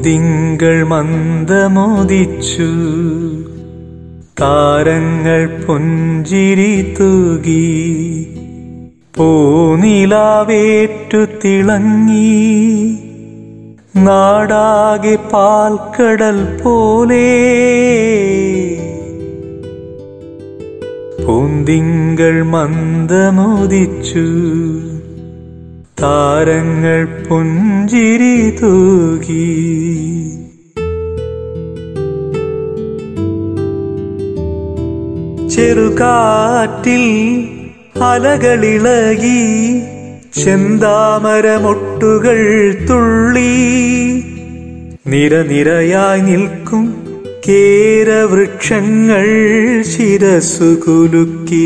പൂന്തിങ്കൾ മന്ദമോദിച്ചു താരങ്ങൾ പുഞ്ചിരി തൂകി പൂനിലാവേറ്റു തിളങ്ങി നാടാകെ പാൽക്കടൽ പോലെ പൂന്തിങ്കൾ മന്ദമോദിച്ചു താരങ്ങൾ പുഞ്ചിരി തൂകി ചെറുകാറ്റിൽ അലകളിളകി ചെന്താമരമൊട്ടുകൾ തുള്ളി നിരനിരയായി നിൽക്കും കേരവൃക്ഷങ്ങൾ ശിരസു കുലുക്കി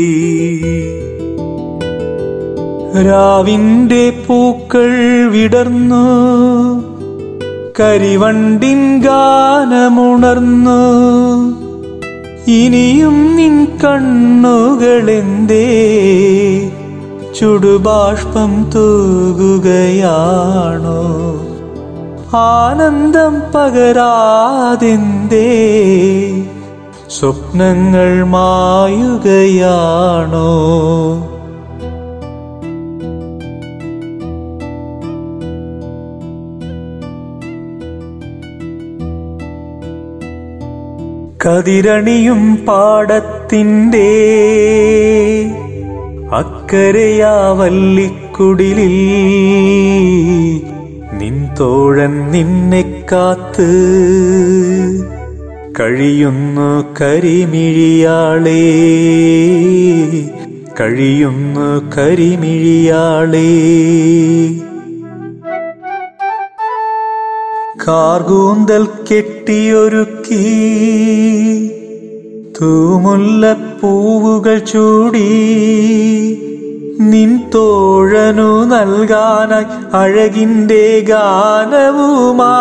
രാവിന്റെ പൂക്കൾ വിടർന്നു കരിവണ്ടിൻ ഗാനമുണർന്നു ഇനിയും നിൻ കണ്ണുകളെന്തേ ചുടുബാഷ്പം തൂകുകയാണോ ആനന്ദം പകരാതെന്തേ സ്വപ്നങ്ങൾ മായുകയാണോ കതിരണിയും പാടത്തിൻ്റെ അക്കരയാ വല്ലിക്കുടിലിൽ നിൻ തോഴൻ നിന്നെ കാത്ത് കഴിയുന്നു കരിമിഴിയാളേ കഴിയുന്നു കരിമിഴിയാളേ കാർകൂന്തൽ കെട്ടിയൊരുക്കി തൂമുല്ലപ്പൂവുകൾ ചൂടി നിൻ തോഴനു നൽകാനായി അഴകിന്റെ ഗാനവുമാ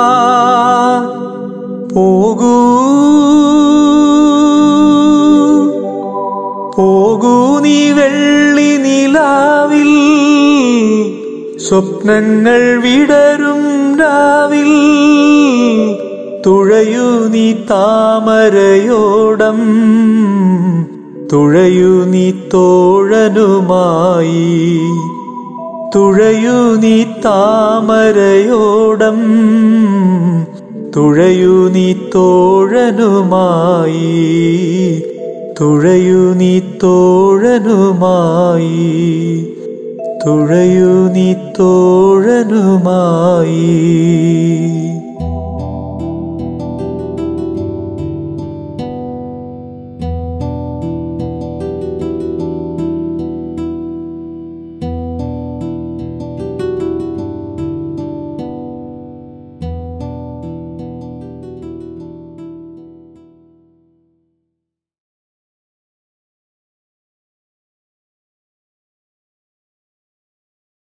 പോകൂ പോകൂ നീ വെള്ളി നിലാവിൽ സ്വപ്നങ്ങൾ വിടരും രാവിൽ തുഴയൂ നീ താമരയോടം തുഴയൂ നീ തോഴനുമായി തുഴയൂ നീ താമരയോടം തുഴയൂ നീ തോഴനുമായി തുഴയൂ നീ തോഴനുമായി തുഴയൂ നീ തോഴനുമായി